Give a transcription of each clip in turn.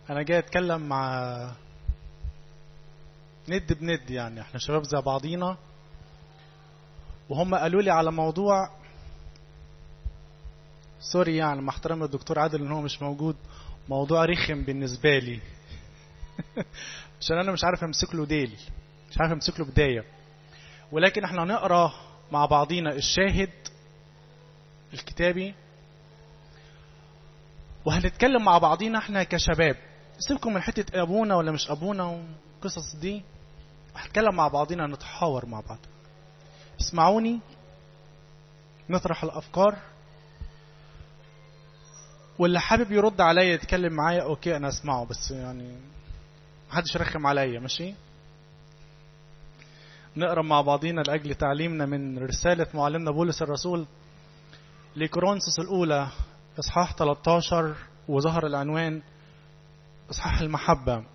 انا جاي اتكلم مع ند بند يعني احنا شباب زي بعضينا وهم قالوا لي على موضوع سوري يعني مع احترام الدكتور عادل ان هو مش موجود موضوع رخم بالنسبه لي عشان انا مش عارف امسك له ديل مش عارف امسك له بدايه ولكن احنا هنقرا مع بعضينا الشاهد الكتابي وهنتكلم مع بعضينا احنا كشباب سيبكم من حته ابونا ولا مش ابونا والقصص دي هنتكلم مع بعضينا نتحاور مع بعض اسمعوني نطرح الافكار واللي حابب يرد عليا يتكلم معايا اوكي انا اسمعه بس يعني محدش يرخم عليا ماشي نقرا مع بعضينا لاجل تعليمنا من رساله معلمنا بولس الرسول لكورنثوس الاولى اصحاح 13 وظهر العنوان اصحاح المحبه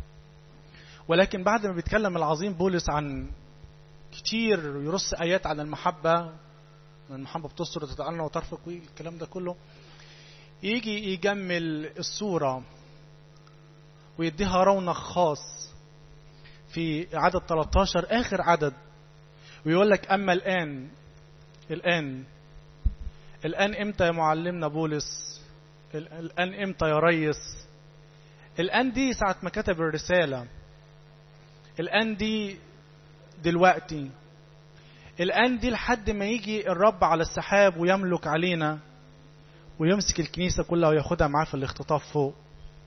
ولكن بعد ما بيتكلم العظيم بولس عن كتير يرص ايات عن المحبه المحبه بتسر وتتأنى وترفق والكلام ده كله يجي يجمل الصوره ويديها رونق خاص في عدد 13 آخر عدد ويقول لك أما الآن الآن الآن إمتى يا معلمنا بولس الآن إمتى يا ريس الآن دي ساعة ما كتب الرسالة الآن دي دلوقتي الآن دي لحد ما يجي الرب على السحاب ويملك علينا ويمسك الكنيسة كلها وياخدها معاه في الاختطاف فوق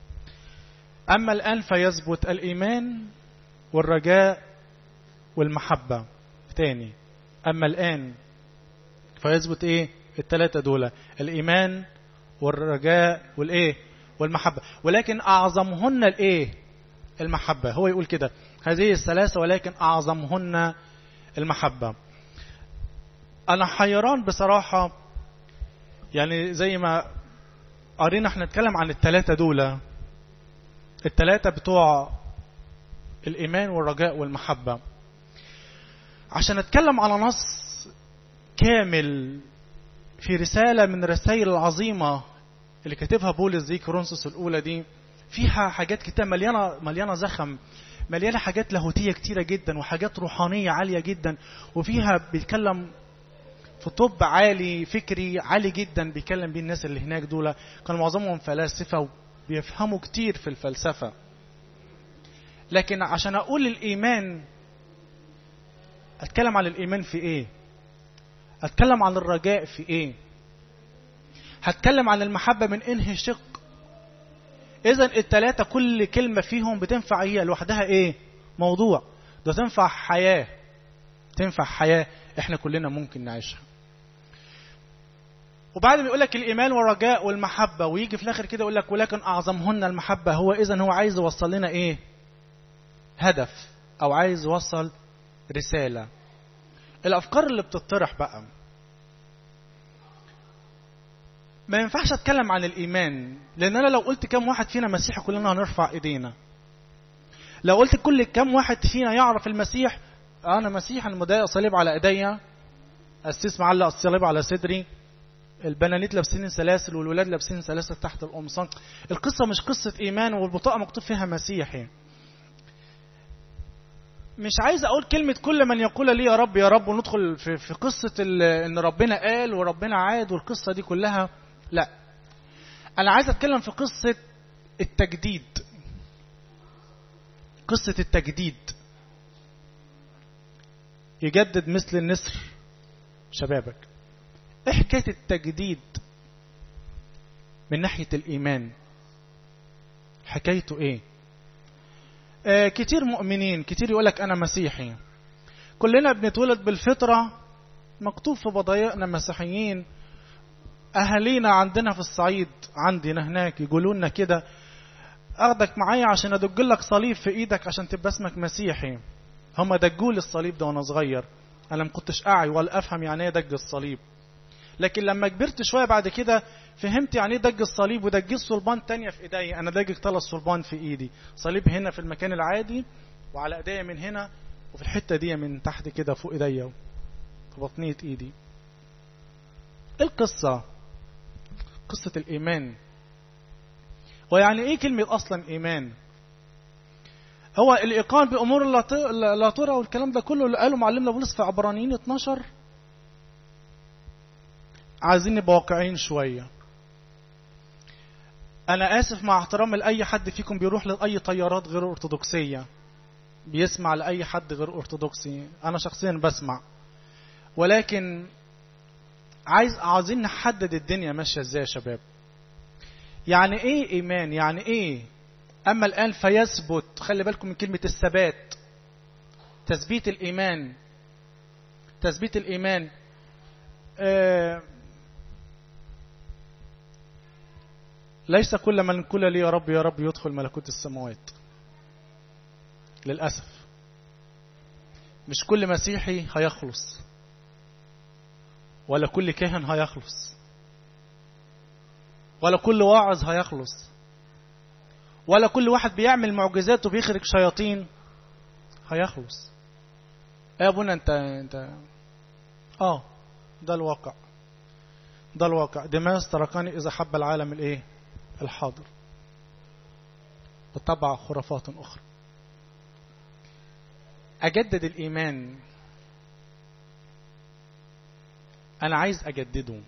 أما الآن فيثبت الإيمان والرجاء والمحبة تاني أما الآن فيثبت إيه التلاتة دول الإيمان والرجاء والإيه والمحبة ولكن أعظمهن الإيه المحبة هو يقول كده هذه الثلاثة ولكن أعظمهن المحبة أنا حيران بصراحة يعني زي ما قرينا احنا نتكلم عن التلاتة دول التلاتة بتوع الإيمان والرجاء والمحبة عشان أتكلم على نص كامل في رسالة من الرسائل العظيمة اللي كاتبها بولس دي كورنثوس الأولى دي فيها حاجات كتير مليانة مليانة زخم مليانة حاجات لاهوتية كتيرة جدا وحاجات روحانية عالية جدا وفيها بيتكلم في طب عالي فكري عالي جدا بيكلم بيه الناس اللي هناك دول كانوا معظمهم فلاسفة وبيفهموا كتير في الفلسفة لكن عشان اقول الايمان اتكلم عن الايمان في ايه اتكلم عن الرجاء في ايه هتكلم عن المحبه من انهي شق اذا التلاتة كل كلمه فيهم بتنفع هي لوحدها ايه موضوع ده تنفع حياه تنفع حياه احنا كلنا ممكن نعيشها وبعد ما يقول لك الايمان والرجاء والمحبه ويجي في الاخر كده يقول لك ولكن اعظمهن المحبه هو اذا هو عايز يوصل لنا ايه هدف او عايز يوصل رساله الافكار اللي بتطرح بقى ما ينفعش اتكلم عن الايمان لان انا لو قلت كم واحد فينا مسيحي كلنا هنرفع ايدينا لو قلت كل كم واحد فينا يعرف المسيح انا مسيح انا مضايق صليب على ايديا السيس معلق الصليب على صدري البنانيت لابسين سلاسل والولاد لابسين سلاسل تحت القمصان القصه مش قصه ايمان والبطاقه مكتوب فيها مسيحي مش عايز اقول كلمة كل من يقول لي يا رب يا رب وندخل في, في قصة ان ربنا قال وربنا عاد والقصة دي كلها لا انا عايز اتكلم في قصة التجديد قصة التجديد يجدد مثل النسر شبابك ايه حكاية التجديد من ناحية الايمان حكايته ايه آه كتير مؤمنين كتير يقولك أنا مسيحي كلنا بنتولد بالفطرة مكتوب في بضايقنا مسيحيين أهالينا عندنا في الصعيد عندنا هناك يقولوا لنا كده أخدك معايا عشان أدج لك صليب في إيدك عشان تبقى اسمك مسيحي هم دجوا لي الصليب ده وأنا صغير أنا ما كنتش أعي ولا أفهم يعني إيه دج الصليب لكن لما كبرت شوية بعد كده فهمت يعني ايه دج الصليب ودج الصلبان تانية في ايدي انا دجج ثلاث صلبان في ايدي صليب هنا في المكان العادي وعلى ايديا من هنا وفي الحتة دي من تحت كده فوق ايديا في بطنية ايدي ايه القصة قصة الايمان ويعني ايه كلمة اصلا ايمان هو الايقان بامور لا ت- لا ترى والكلام ده كله اللي قاله معلمنا بولس في عبرانيين 12 عايزين نبقى واقعيين شويه انا اسف مع احترامي لاي حد فيكم بيروح لاي طيارات غير ارثوذكسيه بيسمع لاي حد غير ارثوذكسي انا شخصيا بسمع ولكن عايز عايزين نحدد الدنيا ماشيه ازاي يا شباب يعني ايه ايمان يعني ايه اما الان فيثبت خلي بالكم من كلمه الثبات تثبيت الايمان تثبيت الايمان آه ليس كل من قل لي يا رب يا رب يدخل ملكوت السماوات للاسف مش كل مسيحي هيخلص ولا كل كاهن هيخلص ولا كل واعظ هيخلص ولا كل واحد بيعمل معجزات وبيخرج شياطين هيخلص ايه يا ابونا انت انت اه ده الواقع ده الواقع دماغ تركني اذا حب العالم الايه الحاضر وتبع خرافات اخرى اجدد الايمان انا عايز اجدده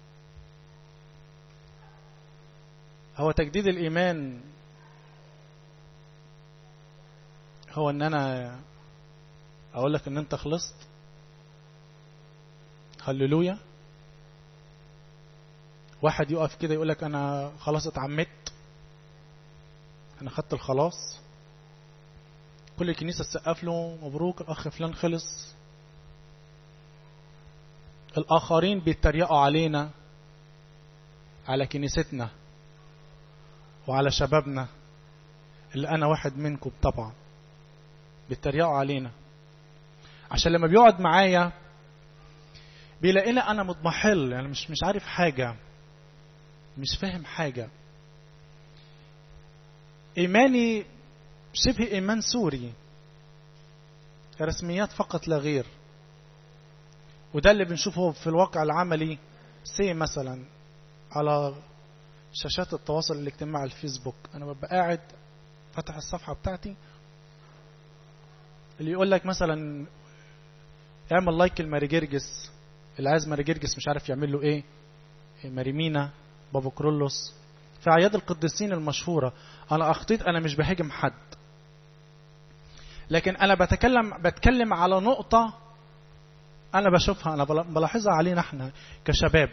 هو تجديد الايمان هو ان انا اقول لك ان انت خلصت هللويا واحد يقف كده يقول لك انا خلاص اتعمدت انا خدت الخلاص كل الكنيسه تسقف له مبروك الاخ فلان خلص الاخرين بيتريقوا علينا على كنيستنا وعلى شبابنا اللي انا واحد منكم طبعا بيتريقوا علينا عشان لما بيقعد معايا بيلاقيني انا مضمحل يعني مش مش عارف حاجه مش فاهم حاجه ايماني شبه ايمان سوري رسميات فقط لا غير وده اللي بنشوفه في الواقع العملي سي مثلا على شاشات التواصل الاجتماعي على الفيسبوك انا ببقى قاعد فتح الصفحه بتاعتي اللي يقول لك مثلا اعمل لايك لماري جرجس اللي عايز ماري جرجس مش عارف يعمل له ايه ماريمينا بابا كرولوس في اعياد القديسين المشهوره انا اخطيت انا مش بهاجم حد لكن انا بتكلم بتكلم على نقطه انا بشوفها انا بلاحظها علينا احنا كشباب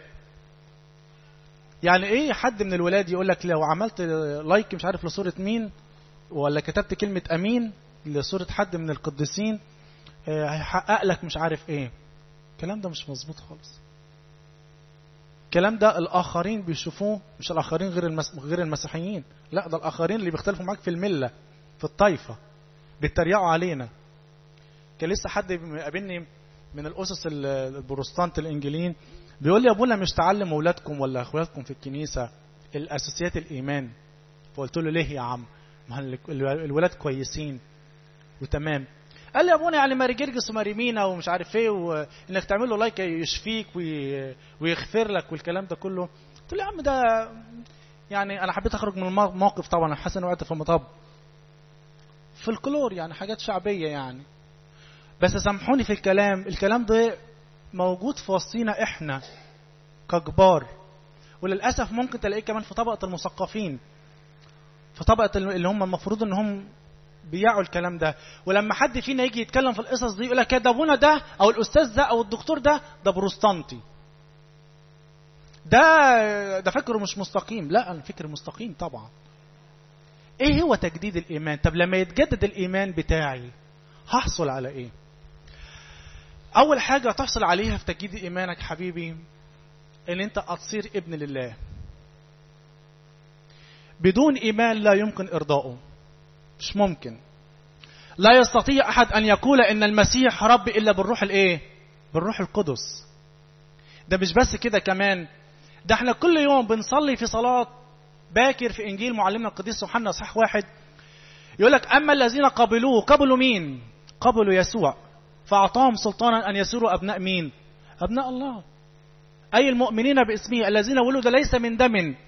يعني ايه حد من الولاد يقول لك لو عملت لايك مش عارف لصوره مين ولا كتبت كلمه امين لصوره حد من القديسين هيحقق لك مش عارف ايه الكلام ده مش مظبوط خالص الكلام ده الاخرين بيشوفوه مش الاخرين غير المس... غير المسيحيين لا ده الاخرين اللي بيختلفوا معاك في المله في الطائفه بيتريقوا علينا كان لسه حد قابلني من الاسس البروتستانت الانجيليين بيقول لي يا ابونا مش تعلم اولادكم ولا اخواتكم في الكنيسه الاساسيات الايمان فقلت له ليه يا عم ما الولاد كويسين وتمام قال لي يا ابونا يعني ماري جرجس وماري مينا ومش عارف ايه وانك تعمل له لايك يشفيك ويغفر لك والكلام ده كله قلت له يا عم ده يعني انا حبيت اخرج من الموقف طبعا حسن وقعت في المطب في الكلور يعني حاجات شعبيه يعني بس سامحوني في الكلام الكلام ده موجود في وسطينا احنا ككبار وللاسف ممكن تلاقيه كمان في طبقه المثقفين في طبقه اللي هم المفروض ان هم بيعوا الكلام ده ولما حد فينا يجي يتكلم في القصص دي يقول لك ده ابونا ده او الاستاذ ده او الدكتور ده ده بروستانتي ده ده فكره مش مستقيم لا الفكر مستقيم طبعا ايه هو تجديد الايمان طب لما يتجدد الايمان بتاعي هحصل على ايه اول حاجه تحصل عليها في تجديد ايمانك حبيبي ان انت تصير ابن لله بدون ايمان لا يمكن ارضائه مش ممكن لا يستطيع احد ان يقول ان المسيح رب الا بالروح الايه بالروح القدس ده مش بس كده كمان ده احنا كل يوم بنصلي في صلاه باكر في انجيل معلمنا القديس يوحنا اصحاح واحد يقول لك اما الذين قبلوه قبلوا مين قبلوا يسوع فاعطاهم سلطانا ان يصيروا ابناء مين ابناء الله اي المؤمنين باسمه الذين ولدوا ليس من دم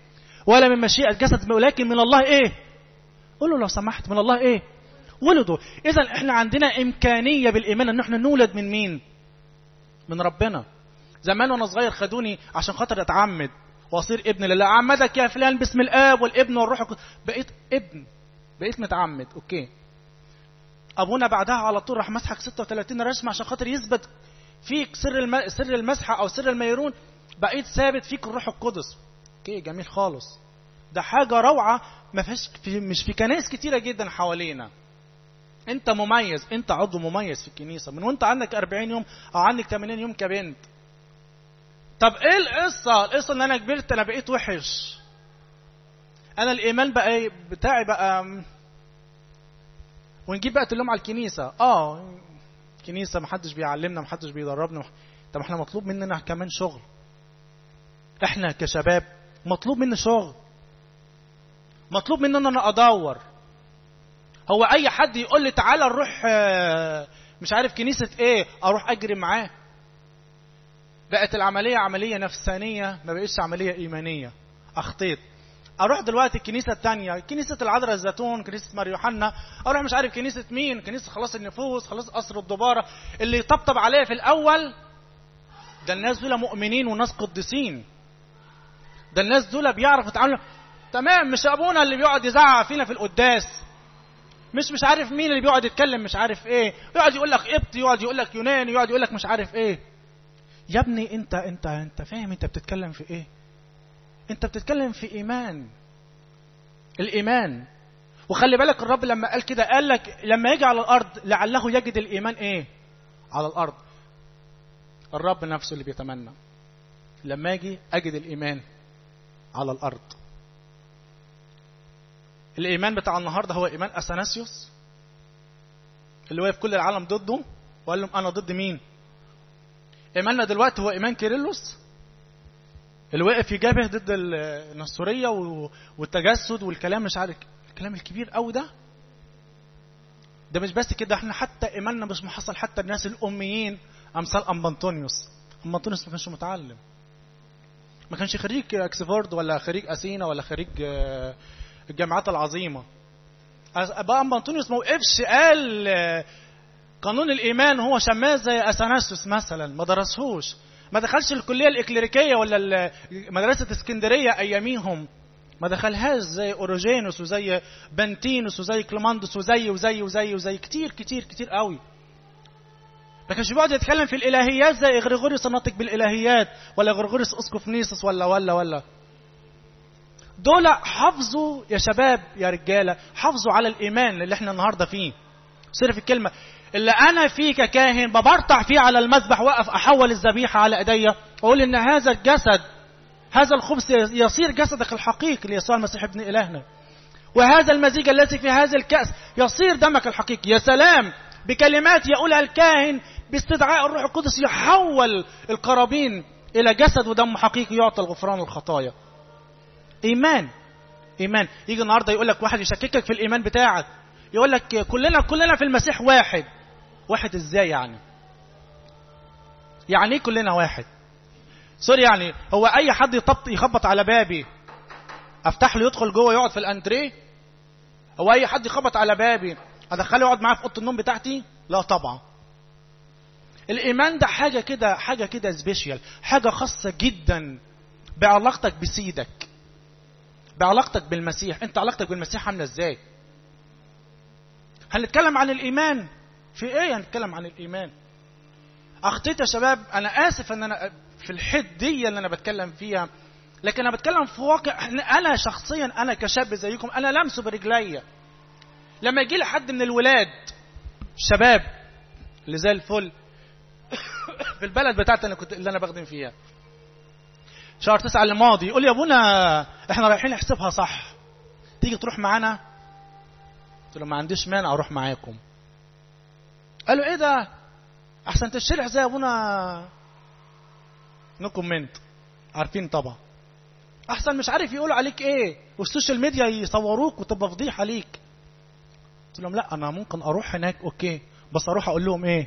ولا من مشيئة جسد ولكن من الله ايه قول له لو سمحت من الله ايه ولدوا اذا احنا عندنا امكانية بالايمان ان احنا نولد من مين من ربنا زمان وانا صغير خدوني عشان خاطر اتعمد واصير ابن لله اعمدك يا فلان باسم الاب والابن والروح القدس بقيت ابن بقيت متعمد اوكي ابونا بعدها على طول راح مسحك 36 رسمه عشان خاطر يثبت فيك سر الم... سر المسحه او سر الميرون بقيت ثابت فيك الروح القدس اوكي جميل خالص ده حاجه روعه ما فيهاش في... مش في كنائس كتيره جدا حوالينا انت مميز انت عضو مميز في الكنيسه من وانت عندك 40 يوم او عندك 80 يوم كبنت طب ايه القصه القصه ان انا كبرت انا بقيت وحش انا الايمان بقى إيه؟ بتاعي بقى ونجيب بقى تلوم على الكنيسه اه الكنيسه محدش بيعلمنا محدش بيدربنا طب احنا مطلوب مننا كمان شغل احنا كشباب مطلوب مني شغل مطلوب مننا ان انا ادور هو اي حد يقول لي تعالى نروح آه، مش عارف كنيسه ايه اروح اجري معاه بقت العمليه عمليه نفسانيه ما بقتش عمليه ايمانيه اخطيت اروح دلوقتي الكنيسه الثانيه كنيسه العذراء الزيتون كنيسه مار يوحنا اروح مش عارف كنيسه مين كنيسه خلاص النفوس خلاص قصر الدباره اللي يطبطب عليا في الاول ده الناس دول مؤمنين وناس قديسين ده الناس دول بيعرفوا يتعاملوا تمام مش ابونا اللي بيقعد يزعق فينا في القداس مش مش عارف مين اللي بيقعد يتكلم مش عارف ايه يقعد يقول لك قبطي يقعد يقول لك يوناني يقعد يقول لك مش عارف ايه يا ابني انت انت انت فاهم انت بتتكلم في ايه انت بتتكلم في ايمان الايمان وخلي بالك الرب لما قال كده قال لك لما يجي على الارض لعله يجد الايمان ايه على الارض الرب نفسه اللي بيتمنى لما اجي اجد الايمان على الارض الايمان بتاع النهارده هو ايمان اثناسيوس اللي واقف كل العالم ضده وقال لهم انا ضد مين ايماننا دلوقتي هو ايمان كيرلس اللي واقف يجابه ضد النصوريه والتجسد والكلام مش عارف الكلام الكبير قوي ده ده مش بس كده احنا حتى ايماننا مش محصل حتى الناس الاميين امثال ام انطونيوس ام انطونيوس ما كانش متعلم ما كانش خريج اكسفورد ولا خريج اثينا ولا خريج الجامعات العظيمه بقى ام انطونيوس ما وقفش قال قانون الايمان هو شماس زي اثناسيوس مثلا ما درسهوش ما دخلش الكليه الاكليريكيه ولا مدرسه اسكندريه اياميهم ما دخلهاش زي اوروجينوس وزي بنتينوس وزي كليماندوس وزي وزي وزي وزي كتير كتير كتير قوي ما كانش بيقعد يتكلم في الالهيات زي غريغوريوس الناطق بالالهيات ولا غريغوريوس اسقف نيسوس ولا ولا ولا دول حافظوا يا شباب يا رجاله حافظوا على الايمان اللي احنا النهارده فيه صرف الكلمه اللي انا فيه ككاهن ببرطع فيه على المذبح واقف احول الذبيحه على ايديا واقول ان هذا الجسد هذا الخبز يصير جسدك الحقيقي ليسوع المسيح ابن الهنا وهذا المزيج الذي في هذا الكأس يصير دمك الحقيقي يا سلام بكلمات يقولها الكاهن باستدعاء الروح القدس يحول القرابين الى جسد ودم حقيقي يعطي الغفران الخطايا ايمان ايمان يجي النهارده يقول لك واحد يشككك في الايمان بتاعك يقول لك كلنا كلنا في المسيح واحد واحد ازاي يعني يعني ايه كلنا واحد سوري يعني هو اي حد يطبط يخبط على بابي افتح له يدخل جوه يقعد في الانتريه هو اي حد يخبط على بابي ادخله يقعد معاه في اوضه النوم بتاعتي لا طبعا الايمان ده حاجه كده حاجه كده سبيشال حاجه خاصه جدا بعلاقتك بسيدك بعلاقتك بالمسيح انت علاقتك بالمسيح عامله ازاي هنتكلم عن الايمان في ايه هنتكلم عن الايمان اخطيت يا شباب انا اسف ان انا في الحديه اللي انا بتكلم فيها لكن انا بتكلم في واقع انا شخصيا انا كشاب زيكم انا لمسه برجليا لما يجي لي حد من الولاد الشباب اللي زي الفل في البلد بتاعتي انا كنت اللي انا بخدم فيها شهر تسعة الماضي يقول لي يا ابونا احنا رايحين نحسبها صح تيجي تروح معانا قلت له ما عنديش مانع اروح معاكم قالوا ايه ده احسن تشرح زي ابونا نو كومنت عارفين طبعا احسن مش عارف يقولوا عليك ايه والسوشيال ميديا يصوروك وتبقى فضيحه ليك قلت لهم لا انا ممكن اروح هناك اوكي بس اروح اقول لهم ايه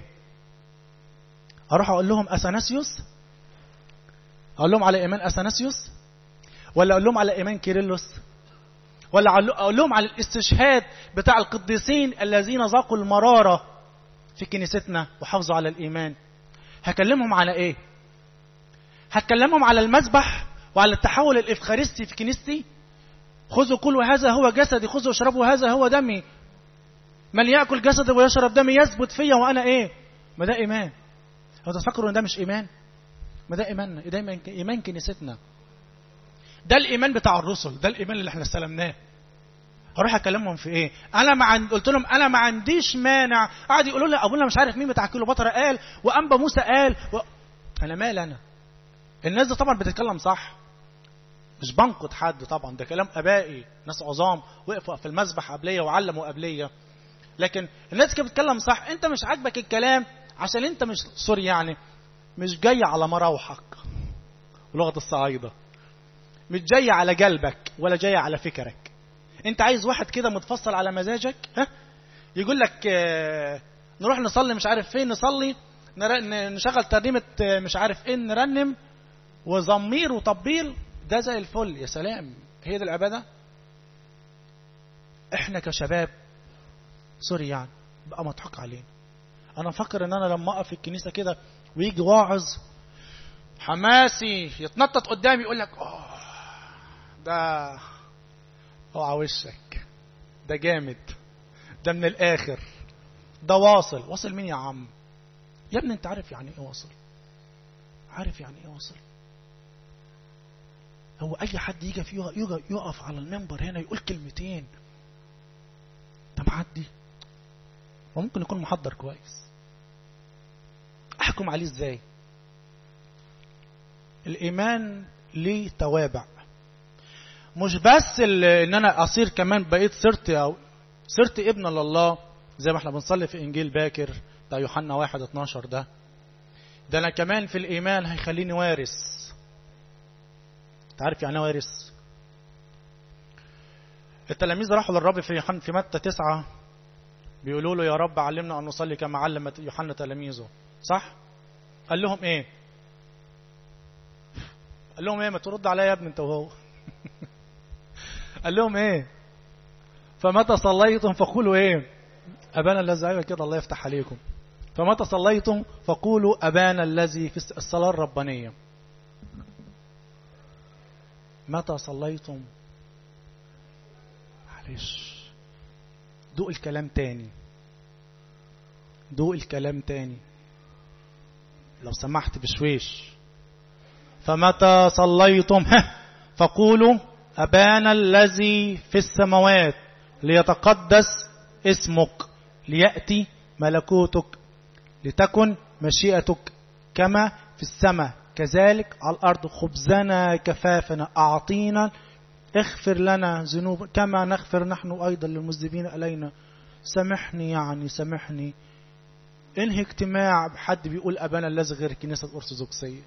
اروح اقول لهم اثناسيوس اقول لهم على ايمان اثناسيوس ولا اقول لهم على ايمان كيرلس ولا اقول لهم على الاستشهاد بتاع القديسين الذين ذاقوا المراره في كنيستنا وحافظوا على الايمان هكلمهم على ايه هتكلمهم على المذبح وعلى التحول الافخارستي في كنيستي خذوا كلوا هذا هو جسدي خذوا واشربوا هذا هو دمي من ياكل جسدي ويشرب دمي يثبت فيا وانا ايه ما ده ايمان هو تفكروا ان ده مش ايمان ما ده ايماننا ده ايمان ايمان كنيستنا ده الايمان بتاع الرسل ده الايمان اللي احنا استلمناه هروح اكلمهم في ايه انا ما عند... قلت لهم انا ما عنديش مانع قعدوا يقولوا لي ابونا مش عارف مين بتاع كيلوباترا قال وانبا موسى قال و... انا مال انا الناس دي طبعا بتتكلم صح مش بنقد حد طبعا ده كلام ابائي ناس عظام وقفوا في المسبح قبليه وعلموا قبليه لكن الناس كانت بتتكلم صح انت مش عاجبك الكلام عشان انت مش سوري يعني مش جاي على مراوحك ولغه الصعايده مش جاي على قلبك ولا جاي على فكرك انت عايز واحد كده متفصل على مزاجك ها يقول لك اه نروح نصلي مش عارف فين نصلي نشغل ترنيمه مش عارف ايه نرنم وزمير وطبيل ده زي الفل يا سلام هي دي العبادة احنا كشباب سوري يعني بقى مضحك علينا انا فاكر ان انا لما اقف في الكنيسة كده ويجي واعظ حماسي يتنطط قدامي يقول لك اه ده اوعى وشك ده جامد ده من الاخر ده واصل واصل مين يا عم يا ابني انت عارف يعني ايه واصل عارف يعني ايه واصل هو اي حد يجي في يقف على المنبر هنا يقول كلمتين ده معدي وممكن يكون محضر كويس احكم عليه ازاي الايمان ليه توابع مش بس ان انا اصير كمان بقيت صرت او صرت ابن لله زي ما احنا بنصلي في انجيل باكر بتاع يوحنا 1 12 ده ده انا كمان في الايمان هيخليني وارث تعرف يعني وارث التلاميذ راحوا للرب في يوحنا في متى تسعة بيقولوا له يا رب علمنا أن نصلي كما علم يوحنا تلاميذه صح؟ قال لهم إيه؟ قال لهم إيه ما ترد عليا يا ابني أنت وهو قال لهم إيه؟ فمتى صليتم فقولوا إيه؟ أبانا الذي أيوة كده الله يفتح عليكم فمتى صليتم فقولوا أبانا الذي في الصلاة الربانية متى صليتم معلش دوق الكلام تاني دوق الكلام تاني لو سمحت بشويش فمتى صليتم فقولوا أبانا الذي في السماوات ليتقدس اسمك ليأتي ملكوتك لتكن مشيئتك كما في السماء كذلك على الأرض خبزنا كفافنا أعطينا اغفر لنا ذنوب كما نغفر نحن أيضا للمذنبين علينا سامحني يعني سامحني انهي اجتماع بحد بيقول أبانا الذي غير الكنيسة الأرثوذكسية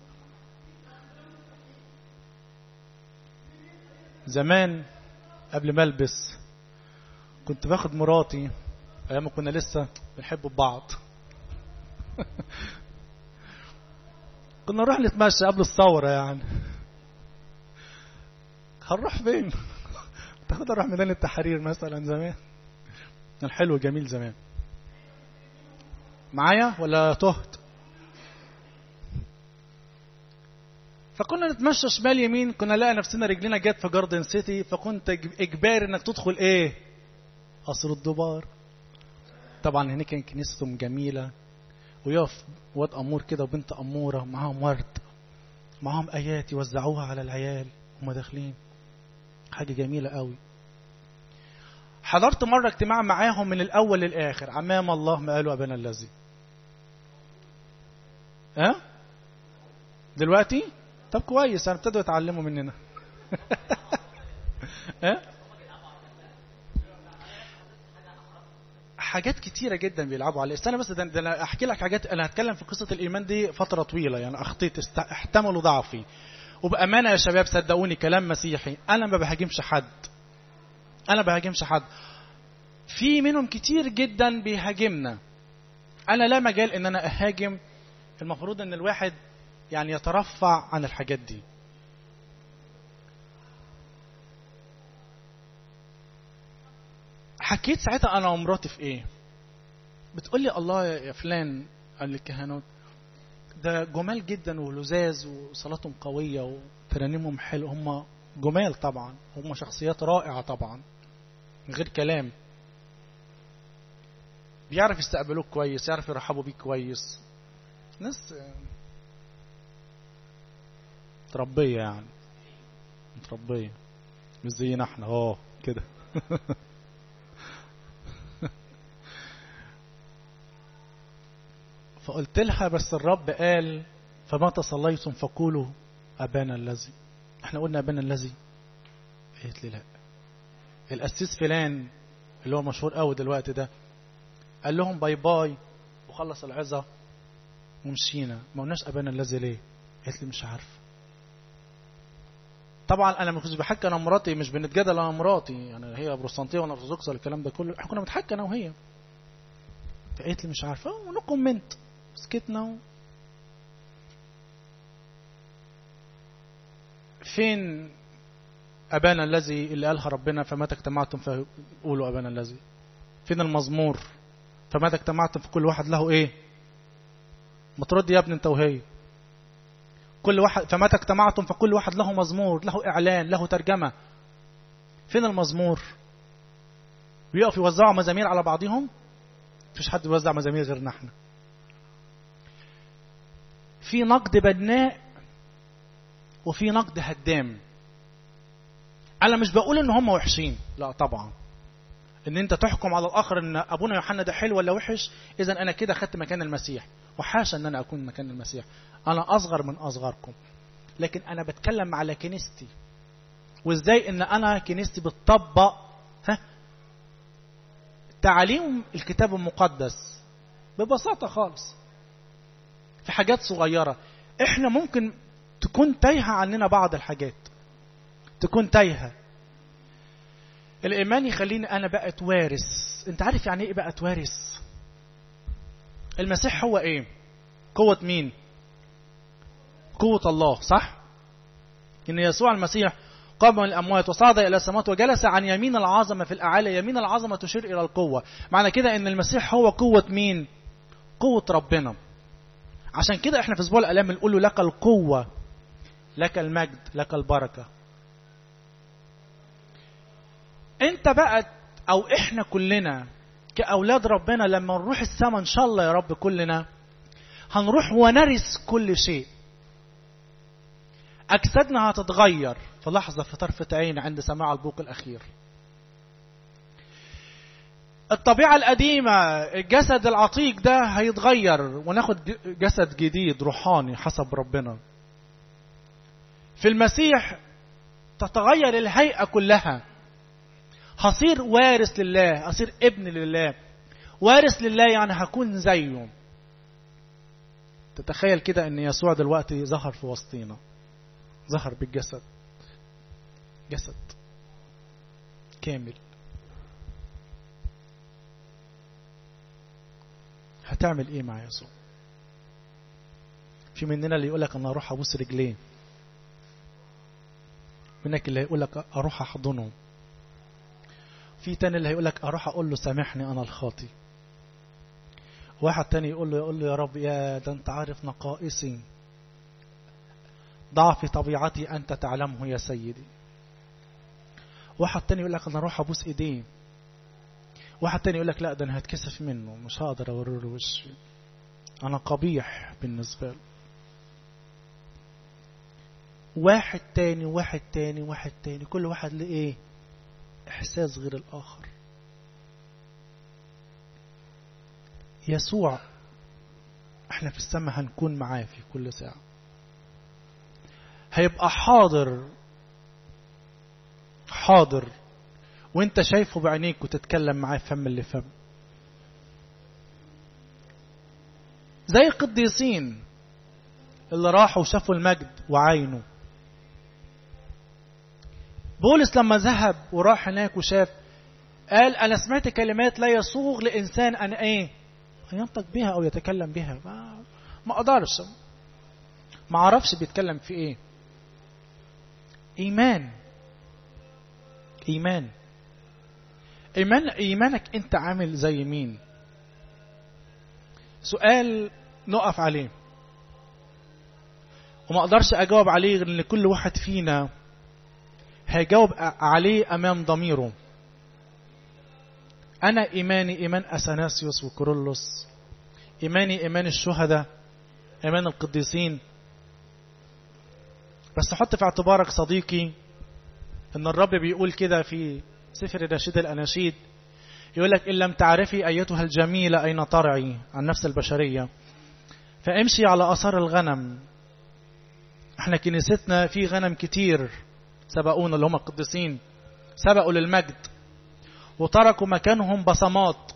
زمان قبل ما البس كنت باخد مراتي ايام ما كنا لسه بنحب بعض كنا نروح نتمشى قبل الثورة يعني هنروح فين تاخد نروح ميدان التحرير مثلا زمان كان حلو جميل زمان معايا ولا تهت فكنا نتمشى شمال يمين كنا نلاقي نفسنا رجلنا جت في جاردن سيتي فكنت اجباري انك تدخل ايه قصر الدبار طبعا هناك كان كنيستهم جميله ويقف واد امور كده وبنت اموره معاهم ورد معاهم ايات يوزعوها على العيال وهم داخلين حاجه جميله قوي حضرت مرة اجتماع معاهم من الأول للآخر أمام الله ما قالوا أبانا الذي ها أه؟ دلوقتي طب كويس أنا ابتدوا يتعلموا مننا ها أه؟ حاجات كتيرة جدا بيلعبوا عليه استنى بس ده, ده انا احكي لك حاجات انا هتكلم في قصة الايمان دي فترة طويلة يعني اخطيت است... احتملوا ضعفي وبأمانة يا شباب صدقوني كلام مسيحي انا ما بهاجمش حد انا بهاجمش حد في منهم كتير جدا بيهاجمنا انا لا مجال ان انا اهاجم المفروض ان الواحد يعني يترفع عن الحاجات دي حكيت ساعتها انا ومراتي في ايه بتقول لي الله يا فلان قال الكهنوت ده جمال جدا ولزاز وصلاتهم قوية وترانيمهم حلو هم جمال طبعا هم شخصيات رائعة طبعا من غير كلام بيعرف يستقبلوك كويس يعرف يرحبوا بيك كويس ناس متربية يعني متربية مش زينا احنا اه كده فقلت لها بس الرب قال فمتى صليتم فقولوا أبانا الذي احنا قلنا أبانا الذي قالت لي لا القسيس فلان اللي هو مشهور قوي دلوقتي ده قال لهم باي باي وخلص العظة ومشينا ما قلناش أبانا الذي ليه قالت لي مش عارفه طبعا انا ما كنتش بحكي انا ومراتي مش بنتجادل انا ومراتي يعني هي بروستانتيه وانا ارثوذكس ولا الكلام ده كله احنا كنا بنتحكي انا وهي فقالت لي مش عارفه ونو كومنت سكتنا و... فين ابانا الذي اللي قالها ربنا فمتى اجتمعتم فقولوا ابانا الذي فين المزمور فمتى اجتمعتم فكل واحد له ايه ما ترد يا ابني انت وهي كل واحد فمتى اجتمعتم فكل واحد له مزمور له إعلان له ترجمة فين المزمور بيقف يوزعوا مزامير على بعضهم مفيش حد بيوزع مزامير غيرنا احنا في نقد بناء وفي نقد هدام انا مش بقول ان هم وحشين لا طبعا ان انت تحكم على الاخر ان ابونا يوحنا ده حلو ولا وحش اذا انا كده خدت مكان المسيح وحاشا ان انا اكون مكان المسيح انا اصغر من اصغركم لكن انا بتكلم على كنيستي وازاي ان انا كنيستي بتطبق ها تعاليم الكتاب المقدس ببساطه خالص في حاجات صغيره احنا ممكن تكون تايهه عننا بعض الحاجات تكون تايهه الايمان يخليني انا بقى وارث انت عارف يعني ايه بقى وارث المسيح هو ايه قوه مين قوة الله صح؟ إن يسوع المسيح قام من الأموات وصعد إلى السماوات وجلس عن يمين العظمة في الأعالي يمين العظمة تشير إلى القوة معنى كده إن المسيح هو قوة مين؟ قوة ربنا عشان كده إحنا في أسبوع الآلام بنقول له لك القوة لك المجد لك البركة أنت بقى أو إحنا كلنا كأولاد ربنا لما نروح السماء إن شاء الله يا رب كلنا هنروح ونرث كل شيء أجسادنا هتتغير في لحظة في طرفة عين عند سماع البوق الأخير الطبيعة القديمة الجسد العتيق ده هيتغير وناخد جسد جديد روحاني حسب ربنا في المسيح تتغير الهيئة كلها هصير وارث لله هصير ابن لله وارث لله يعني هكون زيه تتخيل كده ان يسوع دلوقتي ظهر في وسطينا ظهر بالجسد جسد كامل هتعمل ايه مع يسوع في مننا اللي يقول لك انا اروح ابوس رجليه منك اللي هيقول لك اروح احضنه في تاني اللي هيقول لك اروح اقول له سامحني انا الخاطي واحد تاني يقول له يقول له يا رب يا ده انت عارف نقائصي ضعف طبيعتي أنت تعلمه يا سيدي واحد تاني يقول لك أنا أروح أبوس إيديه واحد تاني يقول لك لا ده أنا هتكسف منه مش هقدر أوري له وشي أنا قبيح بالنسبة له واحد تاني واحد تاني واحد تاني كل واحد له إيه إحساس غير الآخر يسوع احنا في السماء هنكون معاه في كل ساعه هيبقى حاضر حاضر وانت شايفه بعينيك وتتكلم معاه فم لفم زي القديسين اللي راحوا وشافوا المجد وعينه بولس لما ذهب وراح هناك وشاف قال انا سمعت كلمات لا يصوغ لانسان ان ايه ينطق بها او يتكلم بها ما, ما اقدرش ما اعرفش بيتكلم في ايه ايمان ايمان إيمان إيمانك أنت عامل زي مين سؤال نقف عليه وما أقدرش أجاوب عليه غير إن كل واحد فينا هيجاوب عليه أمام ضميره أنا إيماني إيمان أثناسيوس وكورولوس إيماني إيمان الشهداء إيمان القديسين بس حط في اعتبارك صديقي ان الرب بيقول كده في سفر نشيد الاناشيد يقول لك ان لم تعرفي ايتها الجميله اين ترعي عن نفس البشريه فامشي على اثار الغنم احنا كنيستنا في غنم كتير سبقونا اللي هم القديسين سبقوا للمجد وتركوا مكانهم بصمات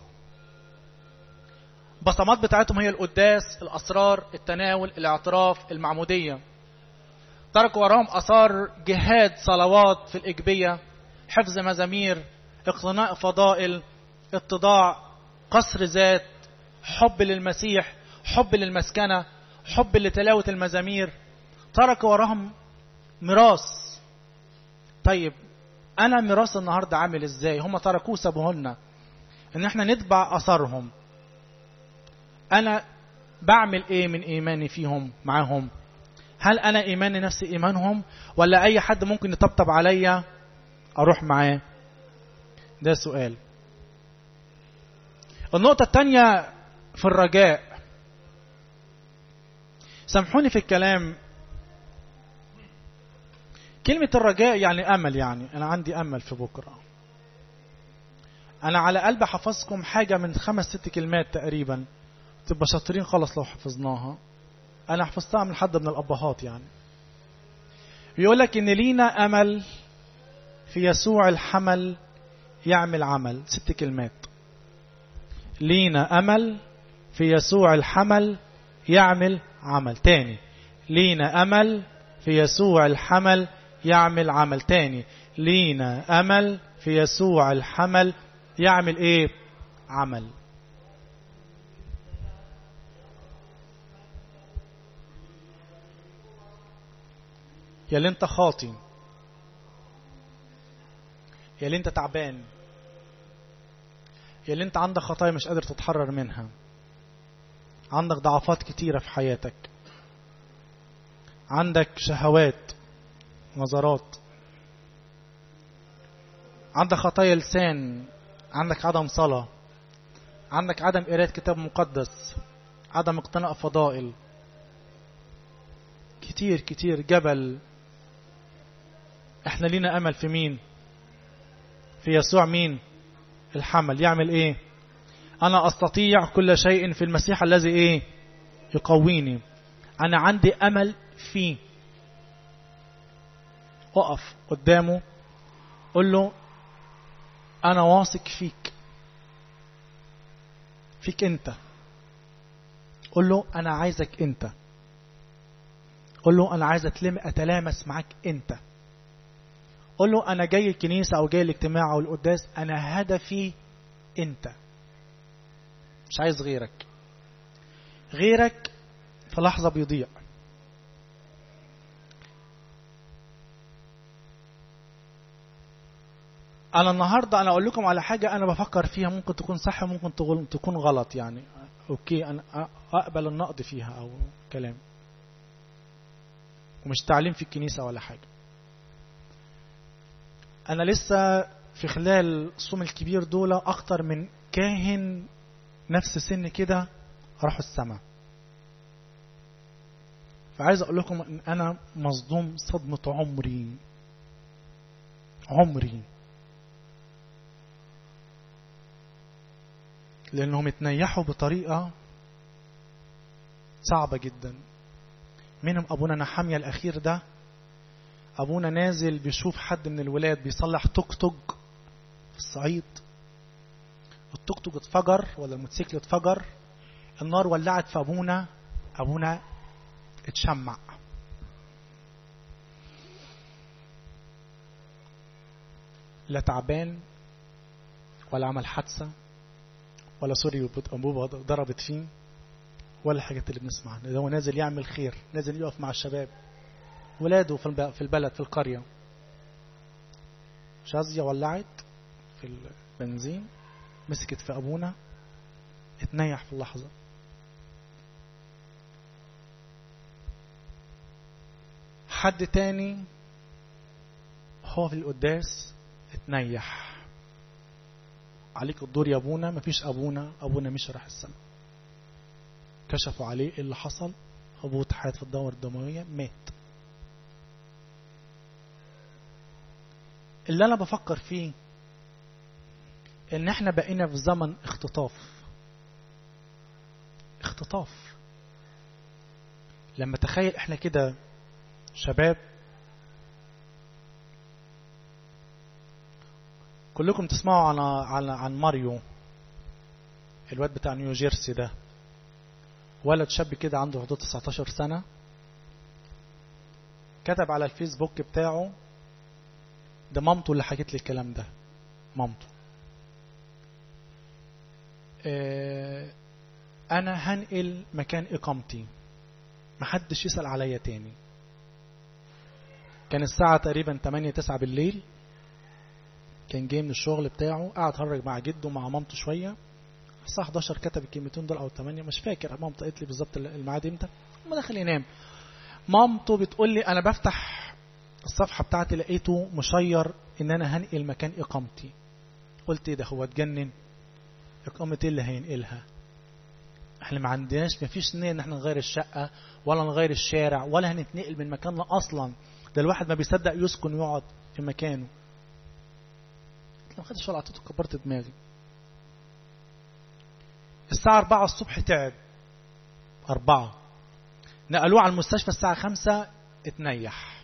بصمات بتاعتهم هي القداس الاسرار التناول الاعتراف المعموديه تركوا وراهم اثار جهاد صلوات في الاجبيه حفظ مزامير اقتناء فضائل اتضاع قصر ذات حب للمسيح حب للمسكنه حب لتلاوه المزامير تركوا وراهم ميراث طيب انا ميراث النهارده عامل ازاي هم تركوه سابوه لنا ان احنا نتبع اثرهم انا بعمل ايه من ايماني فيهم معاهم هل انا ايماني نفس ايمانهم ولا اي حد ممكن يطبطب عليا اروح معاه ده سؤال النقطة الثانية في الرجاء سامحوني في الكلام كلمة الرجاء يعني أمل يعني أنا عندي أمل في بكرة أنا على قلب حفظكم حاجة من خمس ست كلمات تقريبا تبقى شاطرين خالص لو حفظناها أنا حفظتها من حد من الأبهات يعني بيقول لك إن لينا أمل في يسوع الحمل يعمل عمل ست كلمات لينا أمل في يسوع الحمل يعمل عمل تاني لينا أمل في يسوع الحمل يعمل عمل تاني لينا أمل في يسوع الحمل يعمل إيه عمل يا اللي انت خاطي يا اللي انت تعبان يا اللي انت عندك خطايا مش قادر تتحرر منها عندك ضعفات كتيرة في حياتك عندك شهوات نظرات عندك خطايا لسان عندك عدم صلاة عندك عدم قراءة كتاب مقدس عدم اقتناء فضائل كتير كتير جبل احنا لينا امل في مين في يسوع مين الحمل يعمل ايه انا استطيع كل شيء في المسيح الذي ايه يقويني انا عندي امل فيه اقف قدامه قل له انا واثق فيك فيك انت قل له انا عايزك انت قل له انا عايز اتلامس معاك انت قل له انا جاي الكنيسه او جاي الاجتماع او القداس انا هدفي انت مش عايز غيرك غيرك في لحظه بيضيع انا النهارده انا اقول لكم على حاجه انا بفكر فيها ممكن تكون صح وممكن تكون غلط يعني اوكي انا اقبل النقد فيها او كلام ومش تعليم في الكنيسه ولا حاجه انا لسه في خلال الصوم الكبير دول اكتر من كاهن نفس سن كده راحوا السماء فعايز اقول لكم ان انا مصدوم صدمه عمري عمري لانهم اتنيحوا بطريقه صعبه جدا منهم ابونا نحاميه الاخير ده ابونا نازل بيشوف حد من الولاد بيصلح توك توك في الصعيد التوك توك اتفجر ولا الموتوسيكل اتفجر النار ولعت في ابونا ابونا اتشمع لا تعبان ولا عمل حادثة ولا سوري أنبوبة ضربت فيه ولا الحاجات اللي بنسمعها ده هو نازل يعمل خير نازل يقف مع الشباب ولاده في البلد في القرية شازية ولعت في بنزين مسكت في ابونا اتنيح في اللحظة حد تاني هو في القداس اتنيح عليك الدور يا ابونا مفيش ابونا ابونا مش راح السماء كشفوا عليه ايه اللي حصل هبوط حاد في الدورة الدموية مات اللي انا بفكر فيه ان احنا بقينا في زمن اختطاف اختطاف لما تخيل احنا كده شباب كلكم تسمعوا عن عن عن ماريو الواد بتاع نيو جيرسي ده ولد شاب كده عنده حدود 19 سنة كتب على الفيسبوك بتاعه ده مامته اللي حكت لي الكلام ده مامته اه انا هنقل مكان اقامتي محدش يسأل عليا تاني كان الساعة تقريبا 8 9 بالليل كان جاي من الشغل بتاعه قعد هرج مع جده مع مامته شوية الساعة 11 كتب الكلمتين دول أو 8 مش فاكر مامته قالت لي بالظبط الميعاد امتى ما دخل ينام مامته بتقول لي أنا بفتح الصفحة بتاعتي لقيته مشير إن أنا هنقل مكان إقامتي قلت إيه ده هو اتجنن إقامة إيه اللي هينقلها احنا ما عندناش ما فيش نية ان احنا نغير الشقة ولا نغير الشارع ولا هنتنقل من مكاننا اصلا ده الواحد ما بيصدق يسكن ويقعد في مكانه ما خدش ولا عطيته كبرت دماغي الساعة أربعة الصبح تعب أربعة نقلوه على المستشفى الساعة خمسة اتنيح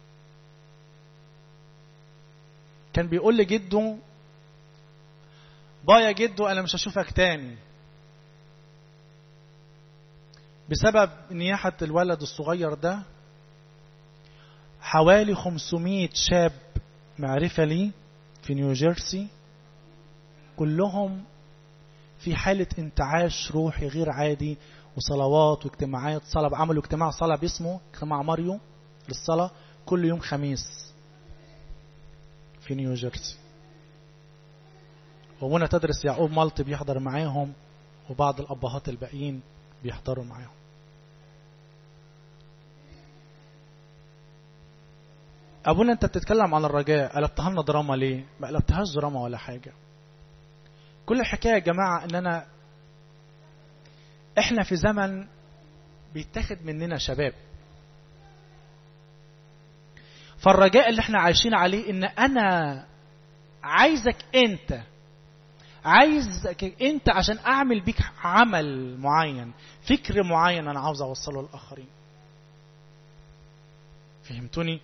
كان بيقول لي جده بايا جده أنا مش هشوفك تاني بسبب نياحة الولد الصغير ده حوالي 500 شاب معرفة لي في نيوجيرسي كلهم في حالة انتعاش روحي غير عادي وصلوات واجتماعات صلاة عملوا اجتماع صلاة باسمه اجتماع ماريو للصلاة كل يوم خميس في نيوجيرسي ومنى تدرس يعقوب مالطي بيحضر معاهم وبعض الأبهات الباقيين بيحضروا معاهم أبونا أنت بتتكلم عن الرجاء قلبتها لنا دراما ليه؟ ما قلبتهاش دراما ولا حاجة كل الحكاية يا جماعة ان انا احنا في زمن بيتاخد مننا شباب فالرجاء اللي احنا عايشين عليه ان انا عايزك انت عايزك انت عشان اعمل بيك عمل معين فكر معين انا عاوز اوصله للاخرين فهمتوني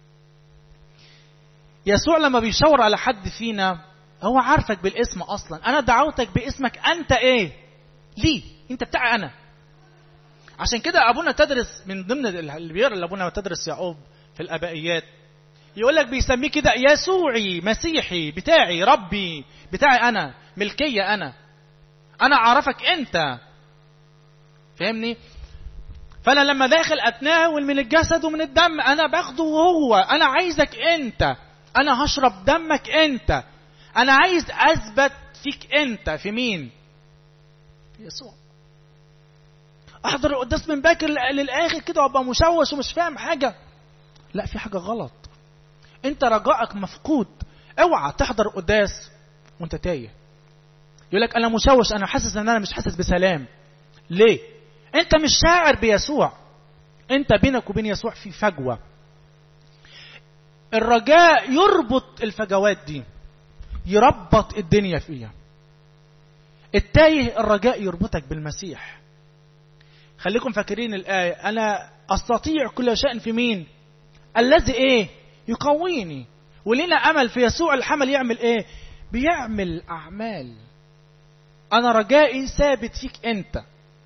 يسوع لما بيشاور على حد فينا هو عارفك بالاسم اصلا انا دعوتك باسمك انت ايه ليه انت بتاعي انا عشان كده ابونا تدرس من ضمن اللي بيقرا لابونا تدرس يعقوب في الابائيات يقول لك بيسميه كده يسوعي مسيحي بتاعي ربي بتاعي انا ملكيه انا انا عارفك انت فاهمني فانا لما داخل اتناول من الجسد ومن الدم انا باخده هو انا عايزك انت انا هشرب دمك انت انا عايز اثبت فيك انت في مين في يسوع احضر القداس من باكر للاخر كده وابقى مشوش ومش فاهم حاجه لا في حاجه غلط انت رجائك مفقود اوعى تحضر قداس وانت تايه يقول لك انا مشوش انا حاسس ان انا مش حاسس بسلام ليه انت مش شاعر بيسوع انت بينك وبين يسوع في فجوه الرجاء يربط الفجوات دي يربط الدنيا فيها التايه الرجاء يربطك بالمسيح خليكم فاكرين الآية أنا أستطيع كل شيء في مين الذي إيه يقويني ولنا أمل في يسوع الحمل يعمل إيه بيعمل أعمال أنا رجائي ثابت فيك أنت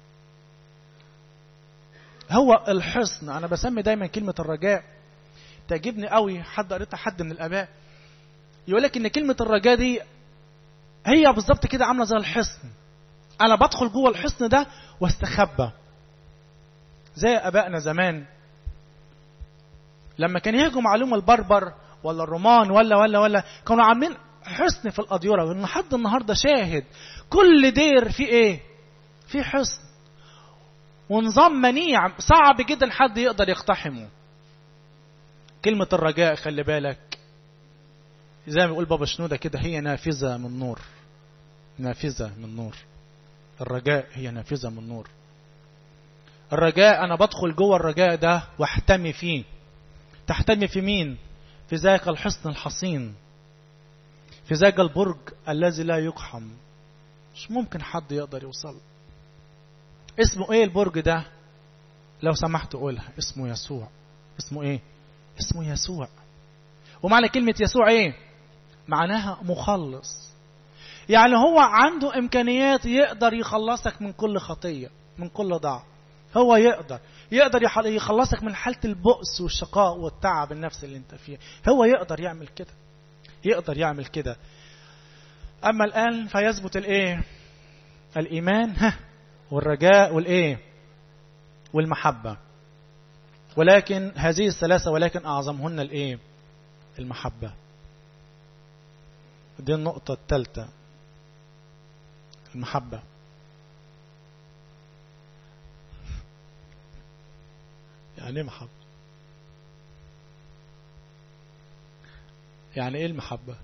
هو الحصن أنا بسمي دايما كلمة الرجاء تعجبني قوي حد قريتها حد من الآباء يقول لك ان كلمة الرجاء دي هي بالظبط كده عاملة زي الحصن انا بدخل جوه الحصن ده واستخبى زي ابائنا زمان لما كان يهجم عليهم البربر ولا الرومان ولا ولا ولا كانوا عاملين حسن في الأديرة وإن لحد النهاردة شاهد كل دير فيه إيه في حسن ونظام منيع صعب جدا حد يقدر يقتحمه كلمة الرجاء خلي بالك زي ما بيقول بابا شنودة كده هي نافذة من نور نافذة من نور الرجاء هي نافذة من نور الرجاء أنا بدخل جوه الرجاء ده واحتمي فيه تحتمي في مين في ذاك الحصن الحصين في ذاك البرج الذي لا يقحم مش ممكن حد يقدر يوصل اسمه ايه البرج ده لو سمحت قولها اسمه يسوع اسمه ايه اسمه يسوع ومعنى كلمة يسوع ايه معناها مخلص يعني هو عنده امكانيات يقدر يخلصك من كل خطية من كل ضعف هو يقدر يقدر يخلصك من حالة البؤس والشقاء والتعب النفسي اللي انت فيه هو يقدر يعمل كده يقدر يعمل كده اما الان فيثبت الايه الايمان ها والرجاء والايه والمحبة ولكن هذه الثلاثة ولكن أعظمهن الإيه المحبة دي النقطة الثالثة المحبة يعني ايه محبة يعني ايه المحبة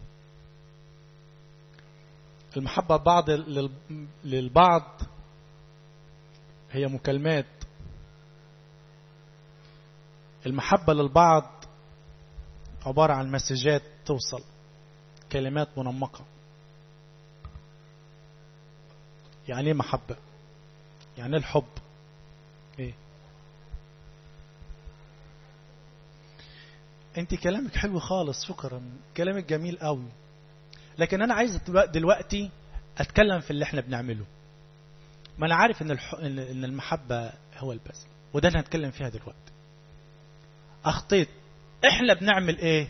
المحبة بعض للبعض هي مكالمات المحبة للبعض عبارة عن مسجات توصل كلمات منمقة يعني ايه محبة يعني ايه الحب ايه انت كلامك حلو خالص شكرا كلامك جميل قوي لكن انا عايز دلوقتي اتكلم في اللي احنا بنعمله ما انا عارف ان الح... ان المحبة هو البذل وده انا هتكلم فيها دلوقتي اخطيت احنا بنعمل ايه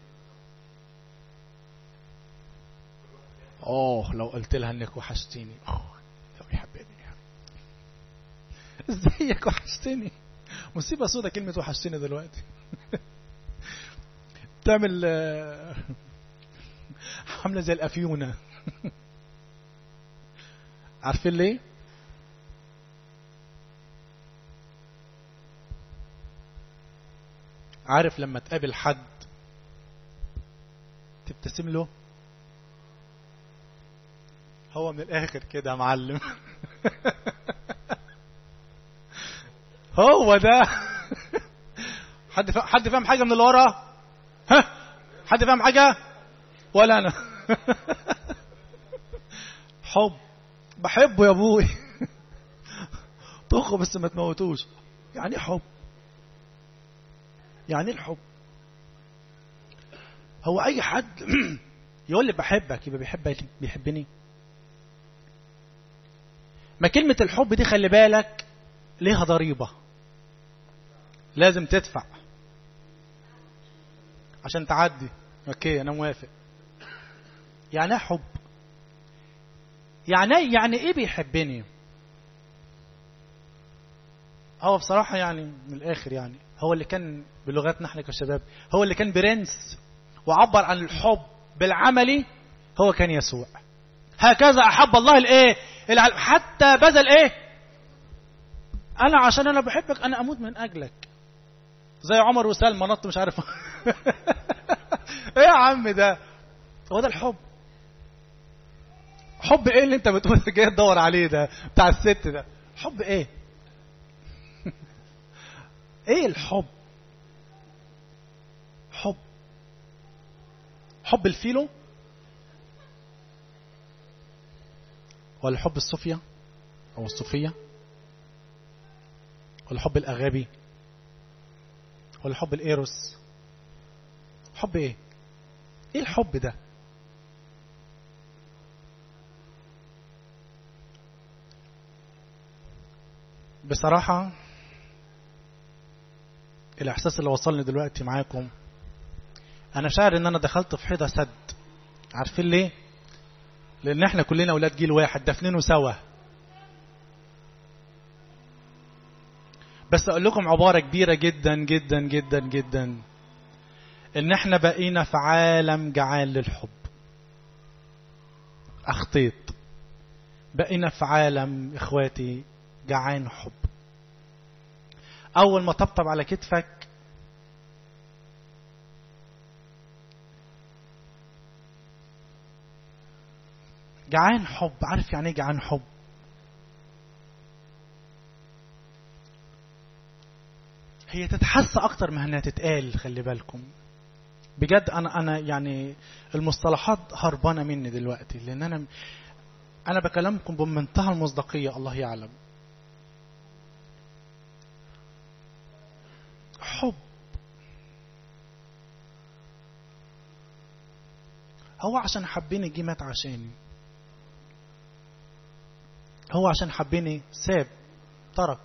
اوه لو قلت لها انك وحشتيني اوه لو يحبني ازيك وحشتني مصيبة سودة كلمة وحشتني دلوقتي تعمل عاملة زي الأفيونة عارفين ليه عارف لما تقابل حد تبتسم له هو من الاخر كده يا معلم هو ده حد فا... حد فاهم حاجه من اللي ورا ها حد فاهم حاجه ولا انا حب بحبه يا ابوي طخه بس ما تموتوش يعني حب يعني الحب هو اي حد يقول لي بحبك يبقى بيحب بيحبني ما كلمة الحب دي خلي بالك ليها ضريبة لازم تدفع عشان تعدي اوكي انا موافق يعني ايه حب يعني يعني ايه بيحبني هو بصراحة يعني من الاخر يعني هو اللي كان بلغتنا احنا كشباب هو اللي كان برنس وعبر عن الحب بالعملي هو كان يسوع هكذا احب الله الايه حتى بذل ايه انا عشان انا بحبك انا اموت من اجلك زي عمر وسلمى نط مش عارف ايه يا عم ده هو ده الحب حب ايه اللي انت بتقول جاي تدور عليه ده بتاع الست ده حب ايه ايه الحب حب حب الفيلو ولا حب الصوفيا او الصوفية ولا حب الاغابي ولا حب الايروس حب ايه ايه الحب ده بصراحة الإحساس اللي وصلني دلوقتي معاكم أنا شاعر إن أنا دخلت في حيطة سد عارفين ليه؟ لأن إحنا كلنا أولاد جيل واحد دفنينه سوا بس أقول لكم عبارة كبيرة جدا جدا جدا جدا إن إحنا بقينا في عالم جعان للحب أخطيت بقينا في عالم إخواتي جعان حب أول ما طبطب على كتفك جعان حب عارف يعني ايه جعان حب هي تتحس اكتر ما انها تتقال خلي بالكم بجد انا انا يعني المصطلحات هربانه مني دلوقتي لان انا انا بكلمكم بمنتهى المصداقيه الله يعلم حب هو عشان حبيني جه مات عشاني هو عشان حبيني ساب ترك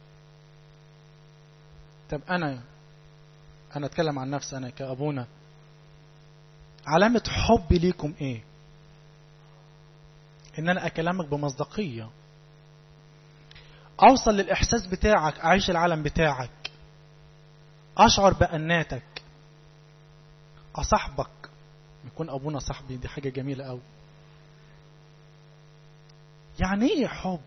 طب انا انا اتكلم عن نفسي انا كابونا علامة حبي ليكم ايه ان انا اكلمك بمصداقية اوصل للاحساس بتاعك اعيش العالم بتاعك اشعر باناتك اصاحبك يكون ابونا صاحبي دي حاجة جميلة قوي يعني ايه حب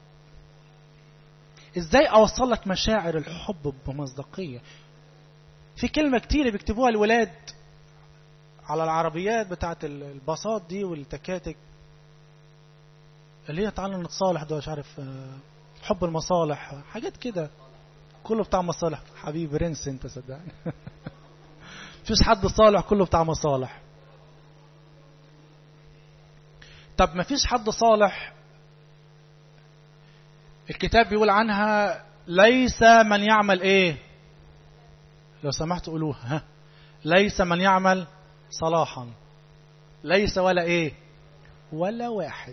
ازاي اوصل لك مشاعر الحب بمصداقية في كلمة كتير بيكتبوها الولاد على العربيات بتاعت الباصات دي والتكاتك اللي هي تعالى نتصالح ده مش عارف حب المصالح حاجات كده كله بتاع مصالح حبيبي رنس انت صدقني مفيش حد صالح كله بتاع مصالح طب مفيش حد صالح الكتاب بيقول عنها ليس من يعمل ايه لو سمحت قولوها ها ليس من يعمل صلاحا ليس ولا ايه ولا واحد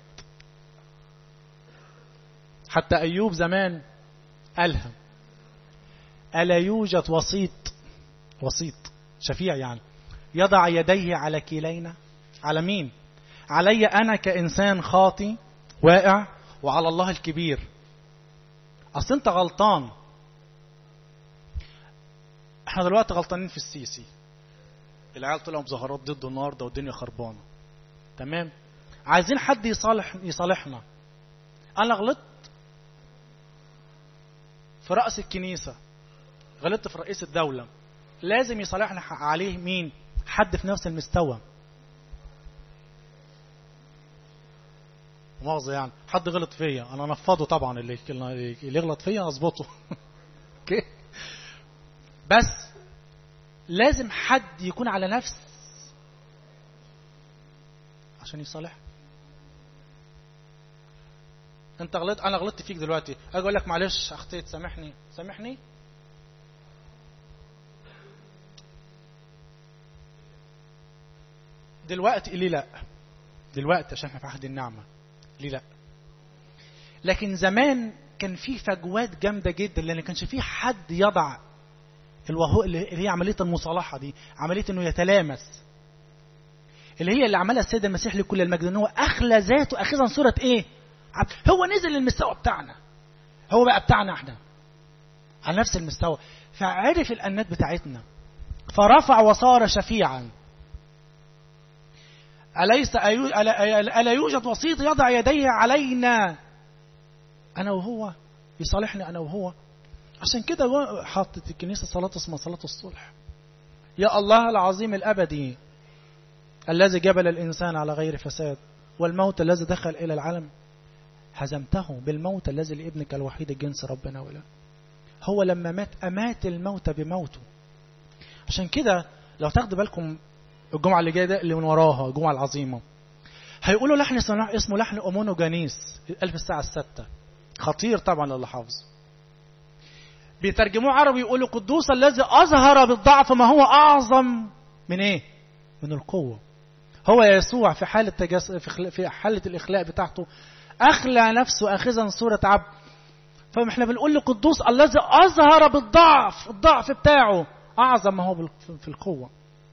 حتى ايوب زمان قالها الا يوجد وسيط وسيط شفيع يعني يضع يديه على كلينا على مين علي انا كانسان خاطي واقع وعلى الله الكبير اصل انت غلطان احنا دلوقتي غلطانين في السيسي العيال طلعوا مظاهرات ضده النهارده والدنيا خربانه تمام عايزين حد يصالح يصالحنا انا غلطت في راس الكنيسه غلطت في رئيس الدوله لازم يصالحنا عليه مين حد في نفس المستوى مؤاخذة يعني حد غلط فيا انا انفضه طبعا اللي اللي يغلط فيا اظبطه اوكي بس لازم حد يكون على نفس عشان يصالح انت غلطت انا غلطت فيك دلوقتي اجي اقول لك معلش اخطيت سامحني سامحني دلوقتي ليه لا دلوقتي عشان احنا في عهد النعمه ليه لا لكن زمان كان في فجوات جامده جدا لان كانش في حد يضع الوهو اللي هي عمليه المصالحه دي عمليه انه يتلامس اللي هي اللي عملها السيد المسيح لكل المجد ان هو اخلى ذاته اخذا صوره ايه عبد هو نزل للمستوى بتاعنا هو بقى بتاعنا احنا على نفس المستوى فعرف الانات بتاعتنا فرفع وصار شفيعا أليس ألا يوجد وسيط يضع يديه علينا أنا وهو يصالحني أنا وهو عشان كده حطت الكنيسة صلاة اسمها صلاة الصلح يا الله العظيم الأبدي الذي جبل الإنسان على غير فساد والموت الذي دخل إلى العالم هزمته بالموت الذي لابنك الوحيد الجنس ربنا ولا هو لما مات أمات الموت بموته عشان كده لو تاخدوا بالكم الجمعة اللي جاية ده اللي من وراها الجمعة العظيمة هيقولوا لحن اسمه لحن أمونو جانيس ألف الساعة الستة خطير طبعا للي حافظ بيترجموه عربي يقولوا قدوس الذي أظهر بالضعف ما هو أعظم من إيه؟ من القوة هو يسوع في حالة تجس... في حالة الإخلاء بتاعته أخلى نفسه أخذا صورة عبد فاحنا بنقول له قدوس الذي أظهر بالضعف الضعف بتاعه أعظم ما هو في القوة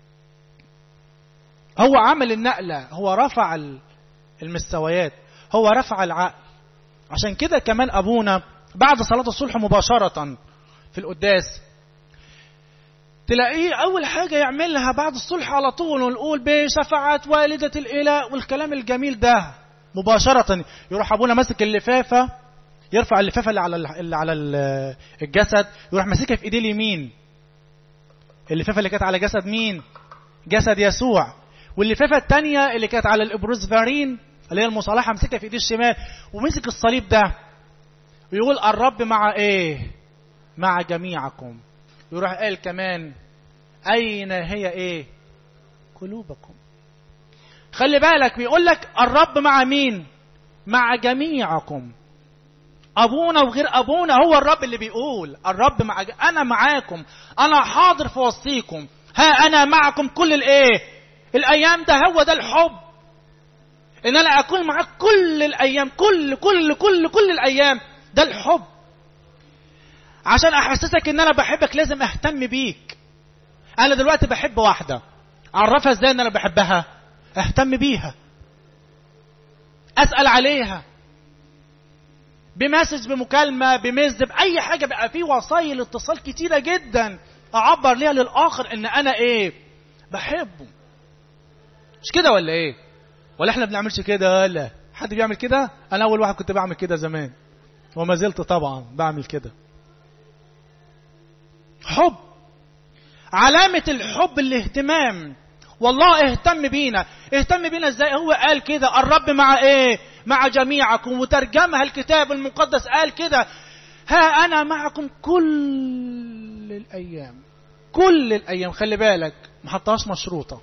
هو عمل النقلة هو رفع المستويات هو رفع العقل عشان كده كمان أبونا بعد صلاة الصلح مباشرة في القداس تلاقيه أول حاجة يعملها بعد الصلح على طول ونقول بشفاعة والدة الإله والكلام الجميل ده مباشرة يروح ابونا ماسك اللفافة يرفع اللفافة اللي على اللي على الجسد يروح ماسكها في ايديه اليمين اللفافة اللي كانت على جسد مين جسد يسوع واللفافة الثانية اللي كانت على الابروزفارين اللي هي المصالحة مسكها في ايديه الشمال ومسك الصليب ده ويقول الرب مع ايه مع جميعكم يروح قال كمان اين هي ايه قلوبكم خلي بالك بيقول لك الرب مع مين مع جميعكم ابونا وغير ابونا هو الرب اللي بيقول الرب مع انا معاكم انا حاضر في وسطيكم ها انا معكم كل الايه الايام ده هو ده الحب ان انا اكون معاك كل الايام كل كل كل كل الايام ده الحب عشان احسسك ان انا بحبك لازم اهتم بيك انا دلوقتي بحب واحده اعرفها ازاي ان انا بحبها اهتم بيها اسال عليها بمسج بمكالمه بمز باي حاجه بقى في وسائل اتصال كتيره جدا اعبر ليها للاخر ان انا ايه بحبه مش كده ولا ايه ولا احنا بنعملش كده ولا حد بيعمل كده انا اول واحد كنت بعمل كده زمان وما زلت طبعا بعمل كده حب علامة الحب الاهتمام والله اهتم بينا اهتم بينا ازاي هو قال كده الرب مع ايه مع جميعكم وترجمها الكتاب المقدس قال كده ها انا معكم كل الايام كل الايام خلي بالك ما حطهاش مشروطه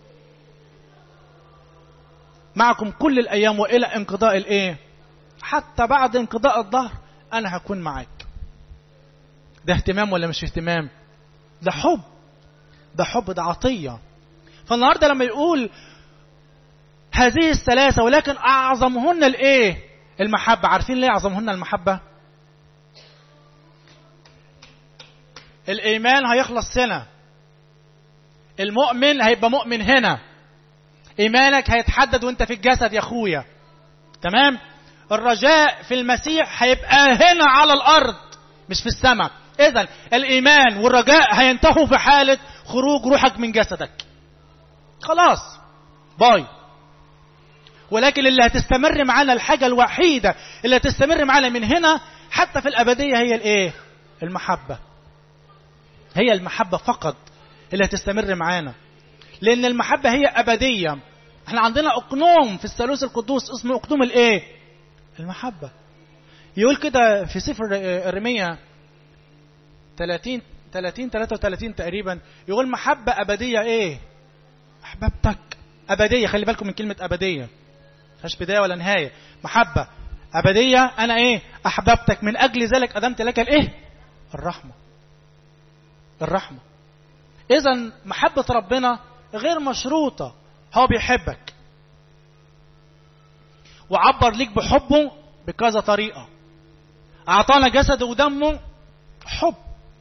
معكم كل الايام والى انقضاء الايه حتى بعد انقضاء الظهر انا هكون معاك ده اهتمام ولا مش اهتمام ده حب ده حب ده عطيه فالنهارده لما يقول هذه الثلاثه ولكن اعظمهن الايه المحبه عارفين ليه اعظمهن المحبه الايمان هيخلص سنه المؤمن هيبقى مؤمن هنا ايمانك هيتحدد وانت في الجسد يا اخويا تمام الرجاء في المسيح هيبقى هنا على الارض مش في السماء اذا الايمان والرجاء هينتهوا في حاله خروج روحك من جسدك خلاص باي ولكن اللي هتستمر معانا الحاجه الوحيده اللي هتستمر معانا من هنا حتى في الابديه هي الايه المحبه هي المحبه فقط اللي هتستمر معانا لان المحبه هي ابديه احنا عندنا اقنوم في الثالوث القدوس اسمه اقنوم الايه المحبه يقول كده في سفر ارميا 30 30 33 تقريبا يقول محبه ابديه ايه احببتك ابديه خلي بالكم من كلمه ابديه مفيهاش بدايه ولا نهايه محبه ابديه انا ايه احببتك من اجل ذلك ادمت لك الايه الرحمه الرحمه اذا محبه ربنا غير مشروطه هو بيحبك وعبر ليك بحبه بكذا طريقه اعطانا جسده ودمه حب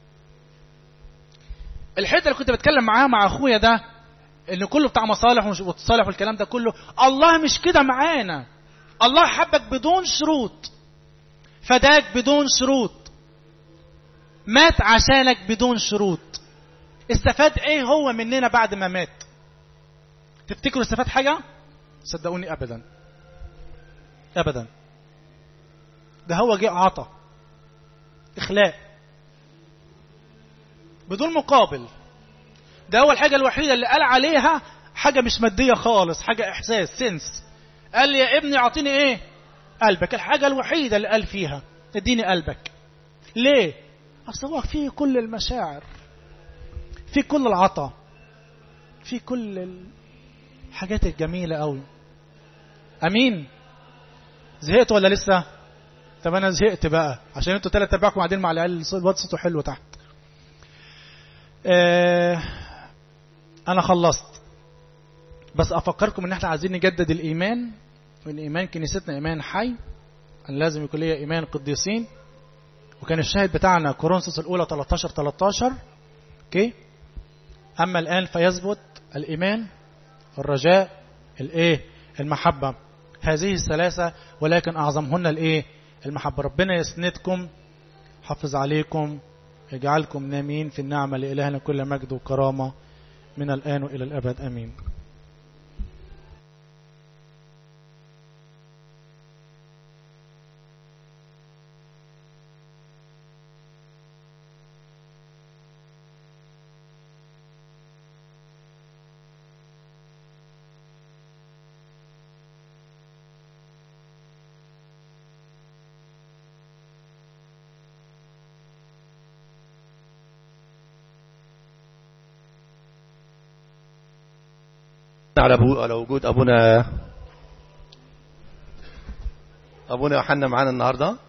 الحته اللي كنت بتكلم معاها مع اخويا ده ان كله بتاع مصالح وتصالح والكلام ده كله الله مش كده معانا الله حبك بدون شروط فداك بدون شروط مات عشانك بدون شروط استفاد ايه هو مننا بعد ما مات تفتكروا استفاد حاجه صدقوني ابدا ابدا ده هو جه عطى اخلاق بدون مقابل ده هو الحاجة الوحيدة اللي قال عليها حاجة مش مادية خالص حاجة إحساس سنس قال لي يا ابني أعطيني إيه قلبك الحاجة الوحيدة اللي قال فيها اديني قلبك ليه أصل هو فيه كل المشاعر في كل العطاء في كل الحاجات الجميلة قوي أمين زهقت ولا لسه طب أنا زهقت بقى عشان انتوا تلات ارباعكم قاعدين مع العيال الواد صوته حلو تحت آه انا خلصت بس افكركم ان احنا عايزين نجدد الايمان وان ايمان كنيستنا ايمان حي ان لازم يكون ليا ايمان قديسين وكان الشاهد بتاعنا كورنثوس الاولى 13 13 اوكي اما الان فيثبت الايمان الرجاء الايه المحبه هذه الثلاثه ولكن اعظمهن الايه المحبه ربنا يسندكم حافظ عليكم يجعلكم نامين في النعمه لالهنا كل مجد وكرامه من الآن وإلى الأبد آمين على أبو على وجود أبونا أبونا يوحنا معانا النهاردة